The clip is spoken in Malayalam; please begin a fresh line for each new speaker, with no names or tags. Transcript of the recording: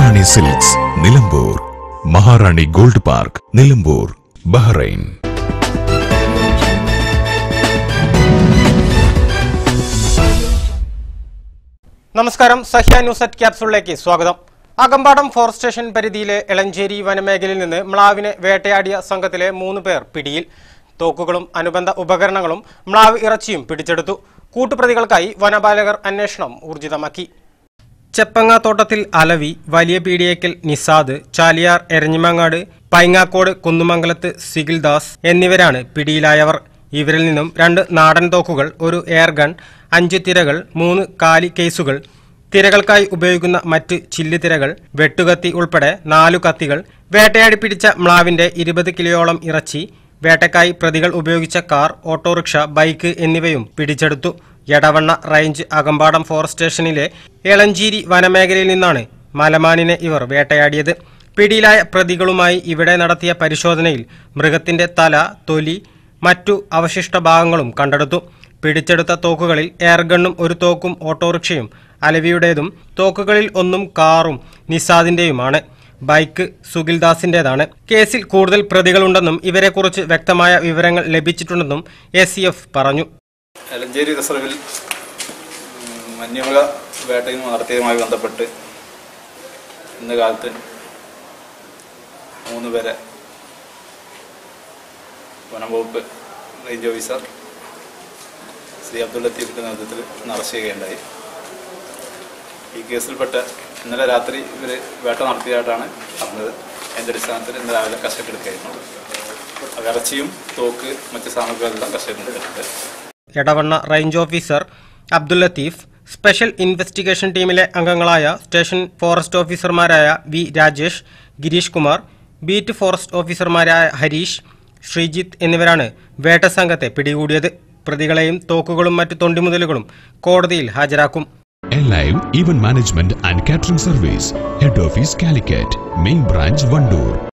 മഹാറാണി silks Nilambur Maharani gold park Nilambur Bahrain
നമസ്കാരം സഹ്യ ന്യൂസ് അറ്റ് ക്യാപ്സുളിലേക്ക് സ്വാഗതം അകമ്പാടം ഫോറസ്റ്റ് സ്റ്റേഷൻ പരിധിയിലെ എളഞ്ചേരി വനമേഖലയിൽ നിന്ന് മ്ലാവിനെ വേട്ടയാടിയ സംഘത്തിലെ മൂന്ന് പേർ പിടിയിൽ തോക്കുകളും അനുബന്ധ ഉപകരണങ്ങളും മ്ലാവ് ഇറച്ചിയും പിടിച്ചെടുത്തു കൂട്ടുപ്രതികൾക്കായി വനപാലകർ അന്വേഷണം ഊർജിതമാക്കി ചെപ്പങ്ങാത്തോട്ടത്തിൽ അലവി വലിയ പീടിയേക്കൽ നിസാദ് ചാലിയാർ എരഞ്ഞിമങ്ങാട് പൈങ്ങാക്കോട് കുന്നുമംഗലത്ത് സിഗിൽദാസ് എന്നിവരാണ് പിടിയിലായവർ ഇവരിൽ നിന്നും രണ്ട് നാടൻ തോക്കുകൾ ഒരു എയർ ഗൺ അഞ്ച് തിരകൾ മൂന്ന് കാലി കേസുകൾ തിരകൾക്കായി ഉപയോഗിക്കുന്ന മറ്റ് ചില്ലുതിരകൾ വെട്ടുകത്തി ഉൾപ്പെടെ നാലു കത്തികൾ വേട്ടയാടി പിടിച്ച മ്ലാവിന്റെ ഇരുപത് കിലോയോളം ഇറച്ചി വേട്ടക്കായി പ്രതികൾ ഉപയോഗിച്ച കാർ ഓട്ടോറിക്ഷ ബൈക്ക് എന്നിവയും പിടിച്ചെടുത്തു എടവണ്ണ റേഞ്ച് അകമ്പാടം ഫോറസ്റ്റ് സ്റ്റേഷനിലെ എളഞ്ചേരി വനമേഖലയിൽ നിന്നാണ് മലമാനിനെ ഇവർ വേട്ടയാടിയത് പിടിയിലായ പ്രതികളുമായി ഇവിടെ നടത്തിയ പരിശോധനയിൽ മൃഗത്തിന്റെ തല തൊലി മറ്റു അവശിഷ്ട ഭാഗങ്ങളും കണ്ടെടുത്തു പിടിച്ചെടുത്ത തോക്കുകളിൽ എയർഗണ്ണും ഒരു തോക്കും ഓട്ടോറിക്ഷയും അലവിയുടേതും തോക്കുകളിൽ ഒന്നും കാറും നിസാദിന്റെയുമാണ് ബൈക്ക് സുഗിൽദാസിന്റേതാണ് കേസിൽ കൂടുതൽ പ്രതികളുണ്ടെന്നും ഇവരെക്കുറിച്ച് വ്യക്തമായ വിവരങ്ങൾ ലഭിച്ചിട്ടുണ്ടെന്നും എ പറഞ്ഞു
എലഞ്ചേരി റിസർവിൽ ഉം, വന്യമൃഗ വേട്ടയും നടത്തിയതുമായി ബന്ധപ്പെട്ട് ഇന്ന് കാലത്ത് മൂന്ന് പേരെ വനംവകുപ്പ് റേഞ്ച് ഓഫീസർ ശ്രീ അബ്ദുൾ ലത്തീഫിൻ്റെ നേതൃത്വത്തിൽ ഇന്ന് അറസ്റ്റ് ചെയ്യുകയുണ്ടായി ഈ കേസിൽപ്പെട്ട ഇന്നലെ രാത്രി ഇവർ വേട്ട നടത്തിയതായിട്ടാണ് അറിഞ്ഞത് അതിൻ്റെ അടിസ്ഥാനത്തിൽ ഇന്ന് രാവിലെ കസ്റ്റഡി എടുക്കുകയായിരുന്നു അത് ഇറച്ചിയും തോക്ക് മറ്റ് സാമഗ്രികളെല്ലാം കസ്റ്റഡി എടുത്തിട്ടുണ്ട്
Edavanna range officer Abdul Latheef special investigation ടീമിലെ അംഗങ്ങളായ സ്റ്റേഷൻ ഫോറസ്റ്റ് ഓഫീസർമാരായ V Rajesh Girish Kumar beat forest ഓഫീസർമാരായ ഹരീഷ് ശ്രീജിത്ത് എന്നിവരാണ് വേട്ട സംഘത്തെ പിടികൂടിയത് പ്രതികളെയും തോക്കുകളും മറ്റു തൊണ്ടിമുതലുകളും കോടതിയിൽ ഹാജരാക്കും
Live Event Management and Catering Service. Head Office Calicut. Main Branch Vandoor.